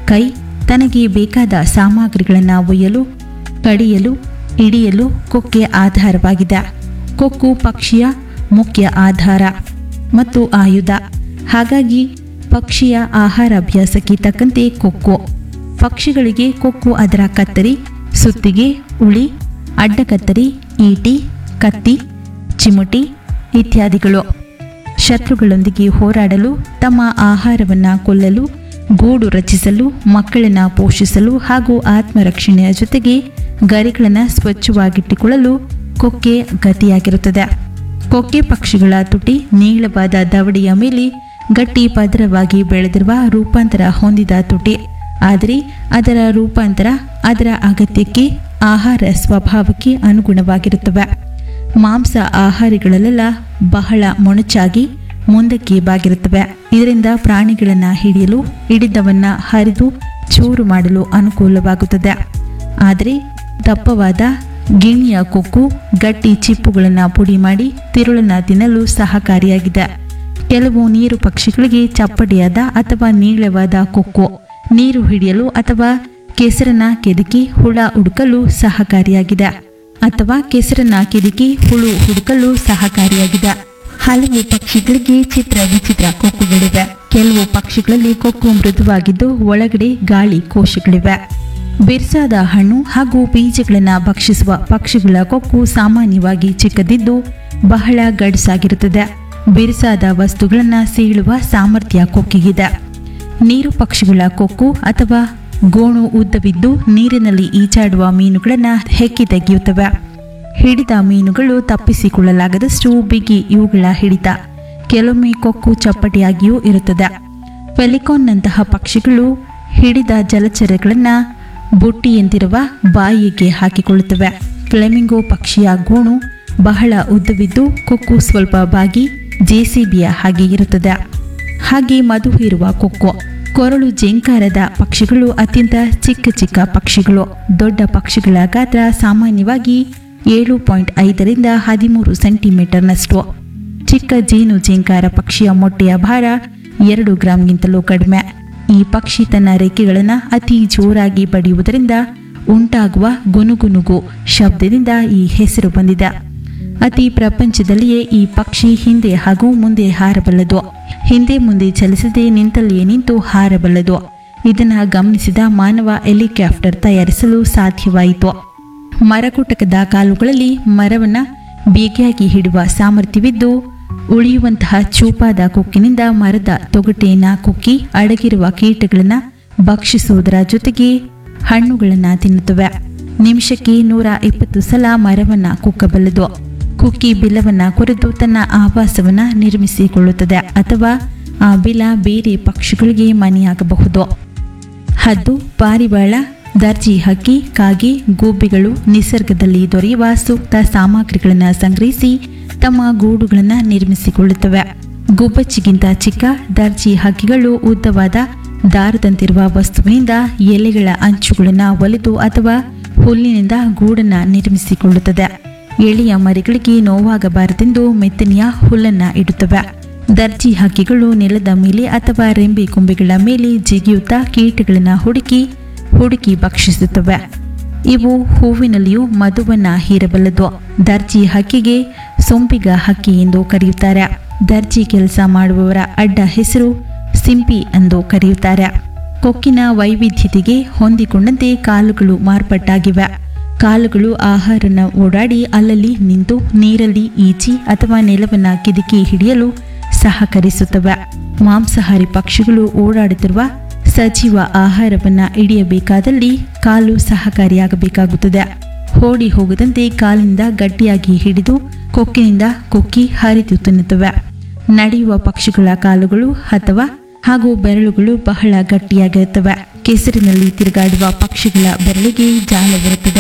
ಕೈ ತನಗೆ ಬೇಕಾದ ಸಾಮಗ್ರಿಗಳನ್ನು ಒಯ್ಯಲು ಕಡಿಯಲು ಹಿಡಿಯಲು ಕೊಕ್ಕೆ ಆಧಾರವಾಗಿದೆ ಕೊಕ್ಕು ಪಕ್ಷಿಯ ಮುಖ್ಯ ಆಧಾರ ಮತ್ತು ಆಯುಧ ಹಾಗಾಗಿ ಪಕ್ಷಿಯ ಆಹಾರಾಭ್ಯಾಸಕ್ಕೆ ತಕ್ಕಂತೆ ಕೊಕ್ಕು ಪಕ್ಷಿಗಳಿಗೆ ಕೊಕ್ಕು ಅದರ ಕತ್ತರಿ ಸುತ್ತಿಗೆ ಉಳಿ ಅಡ್ಡಕತ್ತರಿ ಈಟಿ ಕತ್ತಿ ಚಿಮುಟಿ ಇತ್ಯಾದಿಗಳು ಶತ್ರುಗಳೊಂದಿಗೆ ಹೋರಾಡಲು ತಮ್ಮ ಆಹಾರವನ್ನು ಕೊಲ್ಲಲು ಗೂಡು ರಚಿಸಲು ಮಕ್ಕಳನ್ನು ಪೋಷಿಸಲು ಹಾಗೂ ಆತ್ಮರಕ್ಷಣೆಯ ಜೊತೆಗೆ ಗರಿಗಳನ್ನು ಸ್ವಚ್ಛವಾಗಿಟ್ಟುಕೊಳ್ಳಲು ಕೊಕ್ಕೆ ಗತಿಯಾಗಿರುತ್ತದೆ ಕೊಕ್ಕೆ ಪಕ್ಷಿಗಳ ತುಟಿ ನೀಳವಾದ ದವಡೆಯ ಮೇಲೆ ಗಟ್ಟಿ ಪದರವಾಗಿ ಬೆಳೆದಿರುವ ರೂಪಾಂತರ ಹೊಂದಿದ ತುಟಿ ಆದರೆ ಅದರ ರೂಪಾಂತರ ಅದರ ಅಗತ್ಯಕ್ಕೆ ಆಹಾರ ಸ್ವಭಾವಕ್ಕೆ ಅನುಗುಣವಾಗಿರುತ್ತವೆ ಮಾಂಸ ಆಹಾರಿಗಳಲ್ಲೆಲ್ಲ ಬಹಳ ಮೊಣಚಾಗಿ ಮುಂದಕ್ಕೆ ಬಾಗಿರುತ್ತವೆ ಇದರಿಂದ ಪ್ರಾಣಿಗಳನ್ನು ಹಿಡಿಯಲು ಹಿಡಿದವನ್ನ ಹರಿದು ಚೂರು ಮಾಡಲು ಅನುಕೂಲವಾಗುತ್ತದೆ ಆದರೆ ದಪ್ಪವಾದ ಗಿಣಿಯ ಕೊಕ್ಕು ಗಟ್ಟಿ ಚಿಪ್ಪುಗಳನ್ನು ಪುಡಿ ಮಾಡಿ ತಿರುಳನ್ನು ತಿನ್ನಲು ಸಹಕಾರಿಯಾಗಿದೆ ಕೆಲವು ನೀರು ಪಕ್ಷಿಗಳಿಗೆ ಚಪ್ಪಟೆಯಾದ ಅಥವಾ ನೀಳವಾದ ಕೊಕ್ಕು ನೀರು ಹಿಡಿಯಲು ಅಥವಾ ಕೆಸರನ್ನ ಕೆದಕಿ ಹುಳ ಹುಡುಕಲು ಸಹಕಾರಿಯಾಗಿದೆ ಅಥವಾ ಕೆಸರನ್ನ ಕೆದಕಿ ಹುಳು ಹುಡುಕಲು ಸಹಕಾರಿಯಾಗಿದೆ ಹಲವು ಪಕ್ಷಿಗಳಿಗೆ ಚಿತ್ರ ವಿಚಿತ್ರ ಕೊಕ್ಕುಗಳಿವೆ ಕೆಲವು ಪಕ್ಷಿಗಳಲ್ಲಿ ಕೊಕ್ಕು ಮೃದುವಾಗಿದ್ದು ಒಳಗಡೆ ಗಾಳಿ ಕೋಶಗಳಿವೆ ಬಿರ್ಸಾದ ಹಣ್ಣು ಹಾಗೂ ಬೀಜಗಳನ್ನು ಭಕ್ಷಿಸುವ ಪಕ್ಷಿಗಳ ಕೊಕ್ಕು ಸಾಮಾನ್ಯವಾಗಿ ಚಿಕ್ಕದಿದ್ದು ಬಹಳ ಗಡಸಾಗಿರುತ್ತದೆ ಬಿರ್ಸಾದ ವಸ್ತುಗಳನ್ನು ಸೀಳುವ ಸಾಮರ್ಥ್ಯ ಕೊಕ್ಕಿಗಿದೆ ನೀರು ಪಕ್ಷಿಗಳ ಕೊಕ್ಕು ಅಥವಾ ಗೋಣು ಉದ್ದವಿದ್ದು ನೀರಿನಲ್ಲಿ ಈಚಾಡುವ ಮೀನುಗಳನ್ನು ಹೆಕ್ಕಿ ತೆಗೆಯುತ್ತವೆ ಹಿಡಿದ ಮೀನುಗಳು ತಪ್ಪಿಸಿಕೊಳ್ಳಲಾಗದಷ್ಟು ಬಿಗಿ ಇವುಗಳ ಹಿಡಿತ ಕೆಲವೊಮ್ಮೆ ಕೊಕ್ಕು ಚಪ್ಪಟೆಯಾಗಿಯೂ ಇರುತ್ತದೆ ಪೆಲಿಕಾನ್ನಂತಹ ಪಕ್ಷಿಗಳು ಹಿಡಿದ ಜಲಚರಗಳನ್ನು ಬುಟ್ಟಿಯಂತಿರುವ ಬಾಯಿಗೆ ಹಾಕಿಕೊಳ್ಳುತ್ತವೆ ಫ್ಲೆಮಿಂಗೋ ಪಕ್ಷಿಯ ಗೋಣು ಬಹಳ ಉದ್ದವಿದ್ದು ಕೊಕ್ಕು ಸ್ವಲ್ಪ ಬಾಗಿ ಜೆಸಿಬಿಯ ಹಾಗೆ ಇರುತ್ತದೆ ಹಾಗೆ ಮಧು ಇರುವ ಕೊಕ್ಕು ಕೊರಳು ಜೇಂಕಾರದ ಪಕ್ಷಿಗಳು ಅತ್ಯಂತ ಚಿಕ್ಕ ಚಿಕ್ಕ ಪಕ್ಷಿಗಳು ದೊಡ್ಡ ಪಕ್ಷಿಗಳ ಗಾತ್ರ ಸಾಮಾನ್ಯವಾಗಿ ಏಳು ಪಾಯಿಂಟ್ ಐದರಿಂದ ಹದಿಮೂರು ಸೆಂಟಿಮೀಟರ್ನಷ್ಟು ಚಿಕ್ಕ ಜೇನು ಜೇಂಕಾರ ಪಕ್ಷಿಯ ಮೊಟ್ಟೆಯ ಭಾರ ಎರಡು ಗ್ರಾಂಗಿಂತಲೂ ಕಡಿಮೆ ಈ ಪಕ್ಷಿ ತನ್ನ ರೆಕ್ಕೆಗಳನ್ನು ಅತಿ ಜೋರಾಗಿ ಬಡಿಯುವುದರಿಂದ ಉಂಟಾಗುವ ಗುನುಗುನುಗು ಶಬ್ದದಿಂದ ಈ ಹೆಸರು ಬಂದಿದೆ ಅತಿ ಪ್ರಪಂಚದಲ್ಲಿಯೇ ಈ ಪಕ್ಷಿ ಹಿಂದೆ ಹಾಗೂ ಮುಂದೆ ಹಾರಬಲ್ಲದು ಹಿಂದೆ ಮುಂದೆ ಚಲಿಸದೆ ನಿಂತಲ್ಲಿಯೇ ನಿಂತು ಹಾರಬಲ್ಲದು ಇದನ್ನು ಗಮನಿಸಿದ ಮಾನವ ಹೆಲಿಕಾಪ್ಟರ್ ತಯಾರಿಸಲು ಸಾಧ್ಯವಾಯಿತು ಮರಕುಟಕದ ಕಾಲುಗಳಲ್ಲಿ ಮರವನ್ನು ಬೇಗೆಯಾಗಿ ಹಿಡುವ ಸಾಮರ್ಥ್ಯವಿದ್ದು ಉಳಿಯುವಂತಹ ಚೂಪಾದ ಕೊಕ್ಕಿನಿಂದ ಮರದ ತೊಗಟೆಯನ್ನು ಕುಕ್ಕಿ ಅಡಗಿರುವ ಕೀಟಗಳನ್ನು ಭಕ್ಷಿಸುವುದರ ಜೊತೆಗೆ ಹಣ್ಣುಗಳನ್ನು ತಿನ್ನುತ್ತವೆ ನಿಮಿಷಕ್ಕೆ ನೂರ ಇಪ್ಪತ್ತು ಸಲ ಮರವನ್ನು ಕುಕ್ಕಬಲ್ಲದು ಕುಕ್ಕಿ ಬಿಲವನ್ನು ಕೊರೆದು ತನ್ನ ಆವಾಸವನ್ನು ನಿರ್ಮಿಸಿಕೊಳ್ಳುತ್ತದೆ ಅಥವಾ ಆ ಬಿಲ ಬೇರೆ ಪಕ್ಷಿಗಳಿಗೆ ಮನೆಯಾಗಬಹುದು ಹದ್ದು ಪಾರಿವಾಳ ದರ್ಜಿ ಹಕ್ಕಿ ಕಾಗೆ ಗೂಬಿಗಳು ನಿಸರ್ಗದಲ್ಲಿ ದೊರೆಯುವ ಸೂಕ್ತ ಸಾಮಗ್ರಿಗಳನ್ನು ಸಂಗ್ರಹಿಸಿ ತಮ್ಮ ಗೂಡುಗಳನ್ನು ನಿರ್ಮಿಸಿಕೊಳ್ಳುತ್ತವೆ ಗುಬ್ಬಚ್ಚಿಗಿಂತ ಚಿಕ್ಕ ದರ್ಜಿ ಹಕ್ಕಿಗಳು ಉದ್ದವಾದ ದಾರದಂತಿರುವ ವಸ್ತುವಿನಿಂದ ಎಲೆಗಳ ಅಂಚುಗಳನ್ನು ಒಲೆದು ಅಥವಾ ಹುಲ್ಲಿನಿಂದ ಗೂಡನ್ನು ನಿರ್ಮಿಸಿಕೊಳ್ಳುತ್ತದೆ ಎಳೆಯ ಮರಿಗಳಿಗೆ ನೋವಾಗಬಾರದೆಂದು ಮೆತ್ತನೆಯ ಹುಲ್ಲನ್ನು ಇಡುತ್ತವೆ ದರ್ಜಿ ಹಕ್ಕಿಗಳು ನೆಲದ ಮೇಲೆ ಅಥವಾ ರೆಂಬೆ ಕೊಂಬೆಗಳ ಮೇಲೆ ಜಿಗಿಯುತ್ತಾ ಕೀಟಗಳನ್ನು ಹುಡುಕಿ ಹುಡುಕಿ ಭಕ್ಷಿಸುತ್ತವೆ ಇವು ಹೂವಿನಲ್ಲಿಯೂ ಮಧುವನ್ನ ಹೀರಬಲ್ಲದು ದರ್ಜಿ ಹಕ್ಕಿಗೆ ಸೊಂಪಿಗ ಹಕ್ಕಿ ಎಂದು ಕರೆಯುತ್ತಾರೆ ದರ್ಜಿ ಕೆಲಸ ಮಾಡುವವರ ಅಡ್ಡ ಹೆಸರು ಸಿಂಪಿ ಎಂದು ಕರೆಯುತ್ತಾರೆ ಕೊಕ್ಕಿನ ವೈವಿಧ್ಯತೆಗೆ ಹೊಂದಿಕೊಂಡಂತೆ ಕಾಲುಗಳು ಮಾರ್ಪಟ್ಟಾಗಿವೆ ಕಾಲುಗಳು ಆಹಾರನ ಓಡಾಡಿ ಅಲ್ಲಲ್ಲಿ ನಿಂತು ನೀರಲ್ಲಿ ಈಚಿ ಅಥವಾ ನೆಲವನ್ನು ಕಿದುಕಿ ಹಿಡಿಯಲು ಸಹಕರಿಸುತ್ತವೆ ಮಾಂಸಾಹಾರಿ ಪಕ್ಷಿಗಳು ಓಡಾಡುತ್ತಿರುವ ಸಜೀವ ಆಹಾರವನ್ನ ಹಿಡಿಯಬೇಕಾದಲ್ಲಿ ಕಾಲು ಸಹಕಾರಿಯಾಗಬೇಕಾಗುತ್ತದೆ ಓಡಿ ಹೋಗದಂತೆ ಕಾಲಿನಿಂದ ಗಟ್ಟಿಯಾಗಿ ಹಿಡಿದು ಕೊಕ್ಕಿನಿಂದ ಕೊಕ್ಕಿ ಹರಿದು ತಿನ್ನುತ್ತವೆ ನಡೆಯುವ ಪಕ್ಷಿಗಳ ಕಾಲುಗಳು ಅಥವಾ ಹಾಗೂ ಬೆರಳುಗಳು ಬಹಳ ಗಟ್ಟಿಯಾಗಿರುತ್ತವೆ ಕೆಸರಿನಲ್ಲಿ ತಿರುಗಾಡುವ ಪಕ್ಷಿಗಳ ಬೆರಳಿಗೆ ಜಾಲವಿರುತ್ತದೆ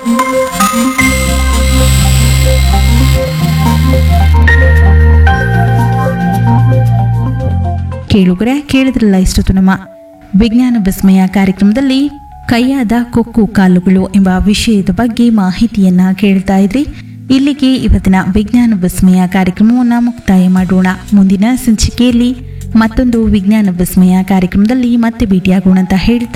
ಕೇಳುಗರೆ ಕೇಳಿದ್ರಲ್ಲ ಇಷ್ಟೊತ್ತು ನಮ್ಮ ವಿಜ್ಞಾನ ವಿಸ್ಮಯ ಕಾರ್ಯಕ್ರಮದಲ್ಲಿ ಕೈಯಾದ ಕೊಕ್ಕು ಕಾಲುಗಳು ಎಂಬ ವಿಷಯದ ಬಗ್ಗೆ ಮಾಹಿತಿಯನ್ನ ಕೇಳ್ತಾ ಇದ್ರಿ ಇಲ್ಲಿಗೆ ಇವತ್ತಿನ ವಿಜ್ಞಾನ ವಿಸ್ಮಯ ಕಾರ್ಯಕ್ರಮವನ್ನು ಮುಕ್ತಾಯ ಮಾಡೋಣ ಮುಂದಿನ ಸಂಚಿಕೆಯಲ್ಲಿ ಮತ್ತೊಂದು ವಿಜ್ಞಾನ ವಿಸ್ಮಯ ಕಾರ್ಯಕ್ರಮದಲ್ಲಿ ಮತ್ತೆ ಭೇಟಿಯಾಗೋಣ ಅಂತ ಹೇಳ್ತಾ